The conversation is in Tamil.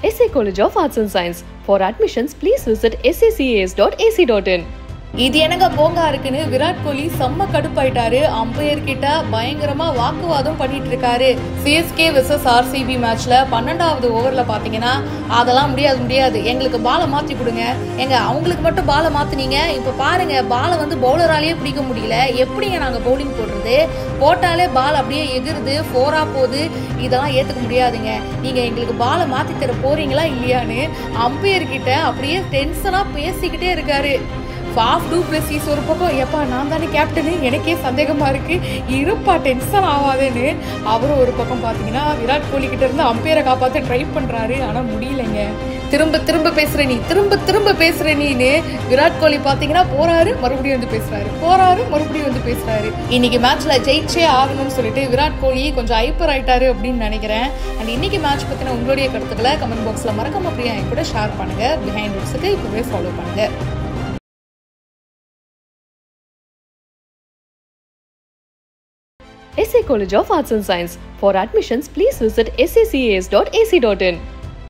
SA College of Arts and Science. For admissions, please visit sacas.ac.in. இது என்னங்க போங்கா இருக்குன்னு விராட் கோலி செம்ம கடுப்பாயிட்டாரு அம்பையர் கிட்ட பயங்கரமா வாக்குவாதம் பண்ணிட்டு இருக்காரு சிஎஸ்கே விசஸ் ஆர்சிபி மேட்ச்ல பன்னெண்டாவது ஓவர்ல பாத்தீங்கன்னா அதெல்லாம் முடியாது முடியாது எங்களுக்கு பாலை மாத்தி கொடுங்க எங்க அவங்களுக்கு மட்டும் பாலை மாத்துனீங்க இப்ப பாருங்க பாலை வந்து பவுலராலேயே பிடிக்க முடியல எப்படிங்க நாங்க பவுலிங் போடுறது போட்டாலே பால் அப்படியே எகிருது ஃபோரா போகுது இதெல்லாம் ஏத்துக்க முடியாதுங்க நீங்க எங்களுக்கு பாலை மாத்தி தர போறீங்களா இல்லையான்னு அம்பையர் கிட்ட அப்படியே டென்ஷனா பேசிக்கிட்டே இருக்காரு ஃபாஃப் டூ பிளஸிஸ் ஒரு பக்கம் எப்பா நான் தானே கேப்டனு எனக்கே சந்தேகமா இருக்கு இருப்பா டென்ஷன் ஆகாதேன்னு அவரும் ஒரு பக்கம் பார்த்தீங்கன்னா விராட் கோலி கிட்ட இருந்து அம்பையரை காப்பாற்ற ட்ரை பண்றாரு ஆனா முடியலைங்க திரும்ப திரும்ப பேசுற நீ திரும்ப திரும்ப பேசுற நீன்னு விராட் கோலி பாத்தீங்கன்னா போறாரு மறுபடியும் வந்து பேசுறாரு போறாரு மறுபடியும் வந்து பேசுறாரு இன்னைக்கு மேட்ச்ல ஜெயிச்சே ஆகணும்னு சொல்லிட்டு விராட் கோலி கொஞ்சம் ஹைப்பர் ஆயிட்டாரு அப்படின்னு நினைக்கிறேன் அண்ட் இன்னைக்கு மேட்ச் பத்தின உங்களுடைய கருத்துக்களை கமெண்ட் பாக்ஸ்ல மறக்காம பிரியா என் கூட ஷேர் பண்ணுங்க பிஹைண்ட் ரூட்ஸுக்கு இப்பவே ஃபாலோ பண்ணுங்க SA College of Arts and Science. For admissions, please visit sacas.ac.in.